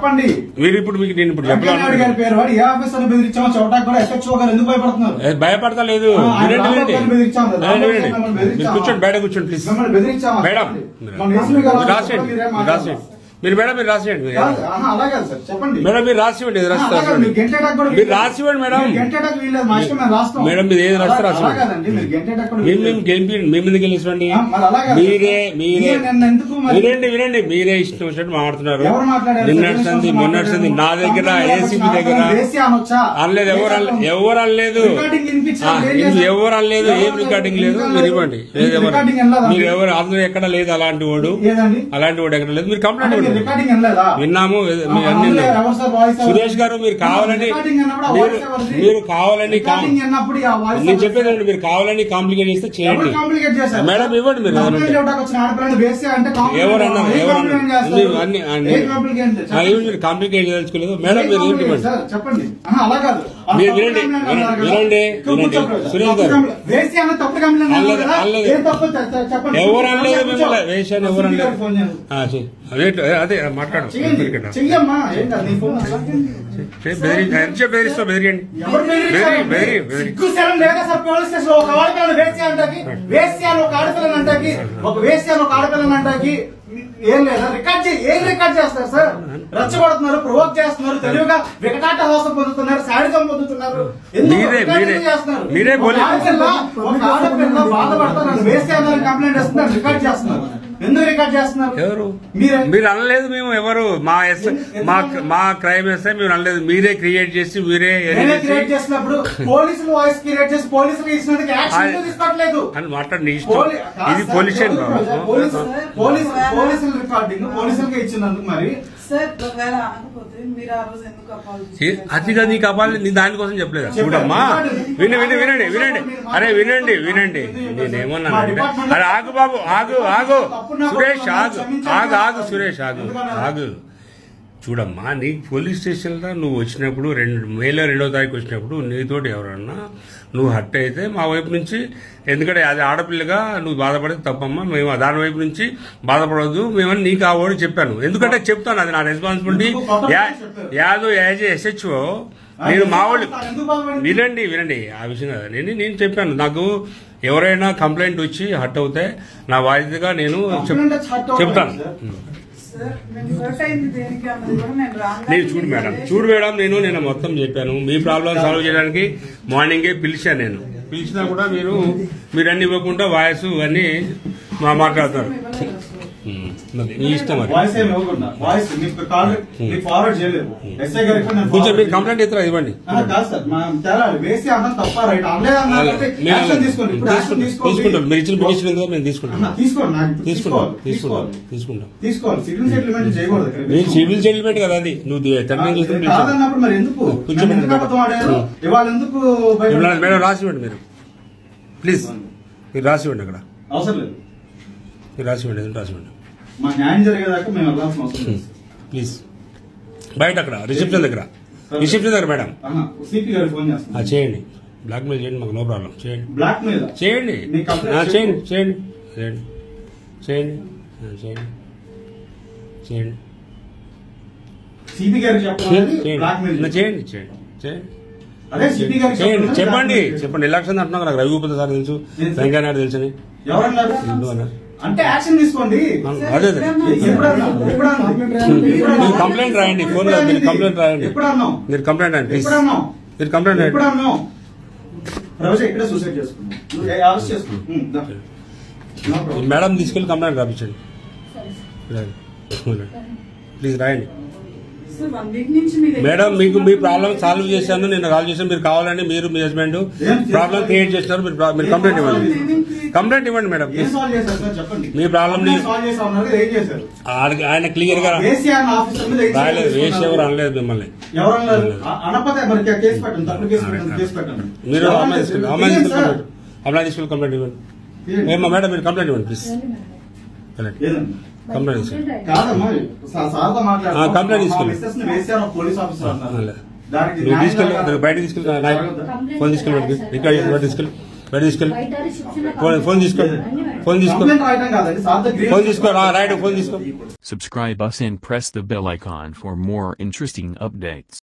చెప్పండి మీరు ఇప్పుడు మీకు నేను ఇప్పుడు వెంకయ్యనాయుడు గారి చెప్పాను పేరు వాడు ఏ ఆఫీసర్ బెదిరించామో చెప్పడానికి కూడా ఎస్హెచ్ఓ గారు ఎందుకు భయపడుతున్నారు ఏ, భయపడతా లేదు ఆ, ఆయన వినండి రాంబాబు వినండి గారిని బెదిరించాం కదా, వినండి, రాంబాబు వినండి. గారిని మీరు బెదిరించామా? కూర్చోండి బయట కూర్చోండి ప్లీజ్ మిమ్మల్ని బెదిరించామా మేడం మన ఏసీపీ గారు మీరు రాసేయండి మీరేం మీరు మాట్లాడతారు? రాసేయండి మీరు మేడం మీరు రాసేయండి మీరు కాదు, ఆహా, అలా కాదు సార్ చెప్పండి మేడం మీరు రాసివ్వండి ఏది రాస్తే అలా కాదు, రాసివ్వండి మీరు గెంటేటకు కూడా మీరు వీల్లేదు. రాసివ్వండి మేడం మీరు గెంటేటకు వీల్లేదు, మా ఇష్టం మేము రాస్తాం. మేడం, మీరు ఏది రాస్తే అలా- రాసివ్వండి. అలా కాదండి, మీరు గెంటేటకు కూడా మేము మేము వీల్లేదు. గెలిపి మేము ఎందుకు గెలిచండి ఆ, మరి అలా కాదు. మీరే మీరే మీరు నన్ను ఎందుకు మరి- వినండి వినండి మీరే ఇష్టం వచ్చినట్టు మాట్లాడుతున్నారు ఎవరు మాట్లాడారు? నిన్న తెలుగుదేశం నడిచింది మొన్న నడిచింది నా దగ్గర కంపెనీలో ఏసీబీ వచ్చిన దగ్గర ఆర్డర్ వేసి అనొచ్చా? అనలేదు ఎవరు అనలేదు ఎవరు అనలేదు రికార్డింగ్ వినిపించాలి, ఆ, ఏం ఇది చేశారు? ఎవరు అనలేదు ఏం ఎవరు రికార్డింగ్ లేదు ఎందుకు మీరు అనలేదు? ఇవ్వండి మీకు ఏది ఎవరు రికార్డింగ్ అనలేదా? మీరు ఎవరు అందులో ఎక్కడ లేదు అలాంటి వాడు ఏదండి అలాంటి వాడు ఎక్కడ లేదు మీరు కంప్లైంట్ అంటే మీరు ఇవ్వండి రికార్డింగ్ అనలేదా విన్నాము ఆ, మీరు అన్ని అందులో విన్నాము. ఎవరు సార్ వాయిస్ ఎవరు? సురేష్ గారు మీరు కావాలని రికార్డింగ్ అన్నప్పుడు ఆ మీరు వాయిస్ ఎవరిది? మీరు కావాలని కాం- రికార్డింగ్ అన్నప్పుడు ఆ వాయిస్ నేను ఎవరిది? చెప్పేదండి మీరు కావాలని కాంప్లికేట్ చేస్తే ఎవరు చేయండి కాంప్లికేట్ చేశారు? మేడం, ఇవ్వండి మీరు కంప్లైంట్ ఏమనంటే. ఇవ్వడానికి వచ్చిన ఆడపిల్లని వేసి అంటే కాంప్లికేట్ ఎవరు అన్నారు? ఏం ఎవరు కాంప్లికేట్ అన్నారు? చేస్తారు? మీరు అన్ని- అన్ని- ఏం కాంప్లికేట్ ఆ, ఇవి మీరు కాంప్లికేట్ చేయదలుచుకోలేదు మేడం ఏం మీరు ఏంటి కాంప్లికేట్ ఇవ్వండి సార్? చెప్పండి ఆహా, అలా కాదు ఆ మీరు తప్పుడు వినండి, కంప్లైంట్ వినండి, అన్నారు కదా. వినండి, ఇక్కడ వినండి. కూర్చోకూడదు. సురేష్ తప్పుడు గారు. కంప్లైంట్. వేసి అన్న తప్పుడు కంప్లైంట్ అన్నారు అనలేదు, కదా. అనలేదు. ఏం తప్పు చె- చె- చెప్పండి ఎవరు అనలేదు కూర్చో. మిమ్మల్ని వేసాను ఎవరు సిపి గారికి అనలేదు ఫోన్ చేయండి. ఆ, చెయ్. అదే అదే మాట్లాడు చెయ్యండి చెయ్యమ్మా ఏం కాదు నీ ఫోన్ చెయ్, బెదిరి ఎంత బెదిరిస్తా బెదిరియండి ఎవరు బెదిరించారు? బెదిరి, బెదిరి, బెదిరి. సిగ్గు శరం లేదా సార్ పోలీస్ స్టేషన్ లో ఒక ఆడపిల్లని వేసి అంటకి వేసి అని ఒక ఆడపిల్లని అంటకి ఒక వేసి అని ఒక ఆడపిల్లని అంటకి ఏం లేదా రికార్డ్ చే ఏం రికార్డ్ చేస్తారు సార్ రెచ్చగొడుతున్నారు ప్రొవోక్ చేస్తున్నారు తెలివిగా వికటాట హోసం పొందుతున్నారు శాడిజం పొందుతున్నారు ఎందుకు మీరే, రికార్డింగ్ మీరే. చేస్తున్నారు? మీరే ఒక పోలీస్ ఆడపిల్ల ఒక ఆడపిల్ల బాధపడతారు నన్ను వేసి అని కంప్లైంట్ చేస్తున్నారు రికార్డ్ చేస్తున్నారు ఎందుకు రికార్డ్ చేస్తున్నారు ఎవరు మీరే మీరు అనలేదు మేము ఎవరు మా ఎస్ మా మా క్రైమ్ ఎస్ఐ మీరు అనలేదు మీరే క్రియేట్ చేసి మీరే edit నేనే చేసి క్రియేట్ చేసినప్పుడు పోలీసులు వాయిస్ క్రియేట్ చేసి పోలీసులు ఇచ్చినందుకు యాక్షన్ ఎందుకు తీసుకోవట్లేదు అని మాట్లాడి నీ ఇష్టం పోలీ- కాదు ఇది సార్, పోలీస్ స్టేషన్ పోలీసు- బాబు. పోలీసు- పోలీసు- పోలీసుల రికార్డింగ్ పోలీసులకి ఇచ్చినందుకు మరి సార్ ఒకవేళ అనకపోతే మీరు ఆ రోజు ఎందుకు అపాలజీ ఏ- అతిగా నీకు అవ్వాలి నీ దానికోసం చెప్పలేదు చూడమ్మా విని విని వినండి వినండి అరే వినండి వినండి నేనేమన్నానంటే అరే ఆగు బాబు ఆగు ఆగు సురేష్ ఆగు ఆగు ఆగు సురేష్ ఆగు ఆగు చూడమ్మా నీ పోలీస్ స్టేషన్లో నువ్వు వచ్చినప్పుడు రెండు మేలో రెండో తారీఖు వచ్చినప్పుడు నీతోటి ఎవరన్నా నువ్వు హట్ అయితే మా వైపు నుంచి ఎందుకంటే అది ఆడపిల్లగా నువ్వు బాధపడేది తప్పమ్మా మేము దాని వైపు నుంచి బాధపడవద్దు మేమని నీకు ఆ ఓడి చెప్పాను ఎందుకంటే చెప్తాను అది నా రెస్పాన్సిబిలిటీ యాదో యాజ్ ఎస్హెచ్ఓ నేను మా వాళ్ళు ఎందుకు బాధపడింది? వినండి వినండి ఆ విషయం కదా నేను నేను చెప్పాను నాకు ఎవరైనా కంప్లైంట్ వచ్చి హట్ అవుతే నా బాధ్యతగా నేను చెప్- Complaint వచ్చి hurt అవ్వలేదు, చెప్తాను సార్. సార్ మేము హర్ట్ అయింది దేనికి అన్నది కూడా నేను రాంగ్ నేను చూడు మేడం చూడు మేడం నేను నేను మొత్తం చెప్పాను మీ ప్రాబ్లం సాల్వ్ చేయడానికి మార్నింగే పిలిచాను నేను పిలిచినా కూడా మీరు మీరు అన్ని ఇవ్వకుండా వాయిస్ అన్ని మా మాట్లాడతారు ఉమ్, మరి మీ ఇష్టం అది వాయిస్ ఏమి ఇవ్వకుండా వాయిస్ మీకు కాల్ మీకు ఫార్వర్డ్ చేయలేదు ఎస్ఐ గారికి కూడా నేను కొంచెం forward మీరు కంప్లైంట్ ఇస్తారా ఇవ్వండి ఆ, కాదు సార్ మనం తేలాలి వేసి అన్నం తప్ప రైట్ అనలేదు అన్నారు కాబట్టి మేము యాక్షన్ తీసుకోండి ఇప్పుడు యాక్షన్ తీసుకుంటాం తీసుకోండి తీసుకుంటాం మీరు ఇచ్చిన పిటిషన్ ఉందో మేము తీసుకుంటాం అన్న, తీసుకోండి నాకు ఇప్పుడు తీసుకుంటాం తీసుకోవాలి తీసుకుంటాం తీసుకోవాలి తీసుకుంటాం తీసుకోవాలి సివిల్ సెటిల్మెంట్ చేయకూడదు ఇక్కడ. నేను సివిల్ సెటిల్మెంట్ కదా అది నువ్వు తండ్రి చూసిన పిలిచావు. కాదన్నప్పుడు మరి ఎందుకు కొంచెం నన్ను ఎందుకు అబద్ధం ఆడారు ఇవాళ ఎందుకు భయపడ్డారు? మేడం మేడం రాసి ఇవ్వండి మీరు ప్లీజ్ మీరు రాసి ఇవ్వండి అక్కడ అవసరం లేదు మీరు రాసి ఇవ్వండి ఏదైనా రాసి ఇవ్వండి మా న్యాయం జరిగేదాకా మేము వెళ్ళాల్సిన అవసరం లేదు ప్లీజ్ బయట అక్కడ రిసెప్షన్ దగ్గర రిసెప్షన్ దగ్గర మేడం సిపి గారికి ఫోన్ ఆ, చేస్తాను చేయండి బ్లాక్ మెయిల్ చేయండి మాకు నో ప్రాబ్లం చేయండి బ్లాక్ మీద చేయండి మీ కంప్లైంట్ ఆ, చేయండి చేయండి చేయండి చేయండి ఆ, చేయండి చేయండి సిపి గారికి చెప్పాలి చేయండి బ్లాక్ మెయిల్ నా చేయండి చేయండి చేయండి అదే సిపి గారికి చేయండి చెప్పాలి, చెప్పండి blackmail చెప్పండి ఎలక్షన్ అంటున్నావు నాకు రఘుపతి సార్ తెలుసు తెలుసు. వెంకయ్య నాయుడు తెలుసని ఎవరన్నారు ఎందుకు అన్నారు అంటే యాక్షన్ తీసుకోండి అదే అదే ఎప్పుడన్నా ఎప్పుడన్నా మీరు కంప్లైంట్ రాయండి ఫోన్ లో మీరు కంప్లైంట్ రాయండి ఎప్పుడన్నాం మీరు కంప్లైంట్ రాయండి ప్లీజ్ ఎప్పుడన్నాం మీరు కంప్లైంట్ రాయండి ఎప్పుడన్నాం ప్రవేశ ఇక్కడే సూసైడ్ చేసుకున్నాం నువ్వు ఏ- అరెస్ట్ చేసుకో ఉమ్, దా. No problem. మేడం తీసుకెళ్ళి కంప్లైంట్ రాపించండి ప్లీజ్ రాయండి సార్ వన్ వీక్ నుంచి మీ దగ్గర మేడం మీకు మీ ప్రాబ్లం సాల్వ్ చేశాను నేను కాల్ చేశాను మీరు కావాలండి మీరు మీ హస్బెండ్ ప్రాబ్లం క్రియేట్ చేస్తున్నారు మీరు ప్రా- మీరు కంప్లైంట్ ఇవ్వండి కంప్లైంట్ ఇవ్వండి మేడం ఏం ప్లీజ్ సాల్వ్ చేశారు సార్ చెప్పండి మీ ప్రాబ్లం ని- సాల్వ్ చేసా ఉన్నారు ఏం చేశారు ఆయన- ఆయన క్లియర్ గా కేసీఆర్ ఆఫీసర్ మీద ఏం రాయలేదు చర్యలు వేసి ఎవరు తీసుకున్నారు? అనలేదు మిమ్మల్ని ఎవరు అన్నారు అ- అనకపోతే మరి కేసు పెట్టండి తప్పుడు కేసు పెట్టండి కేసు పెట్టండి మీరు ఎవరు అమ్మాయి అన్నారు? తీసుకెళ్ళి అమ్మాయి తీయండి తీసుకెళ్ళి సార్. కంప్లైంట్ అమ్మాయి తీసుకెళ్ళి కంప్లైంట్ ఇవ్వండి తీయండి. ఏమ్మా మేడం మీరు కంప్లైంట్ ఇవ్వండి ప్లీజ్ వెళ్ళండి ఏదండి? కంప్లైంట్ తీసుకెళ్ళి కాదమ్మా సా- సార్తో మాట్లాడతాం. ఆ, కంప్లైంట్ మా తీసుకోండి. మిస్సెస్ ని వేసారు ఒక పోలీస్ ఆఫీసర్ అన్నారు. అలా. దానికి నువ్వు న్యాయం తీసుకెళ్ళి జరగాలి. దానికి బయట తీసుకెళ్ళి నాయక్ ఫోన్ తీసుకెళ్ళి రికార్డ్ చేసి బయట తీసుకెళ్ళి బయట తీసుకెళ్ళి బయట రిసెప్షన్ లో ఫోన్ ఫోన్ తీసుకో ఫోన్ తీసుకో కంప్లైంట్ రాయటం కాదండి సార్ దగ్గర ఫోన్ తీసుకో రా రైట్ ఫోన్ తీసుకో Subscribe us and press the bell icon for more interesting updates.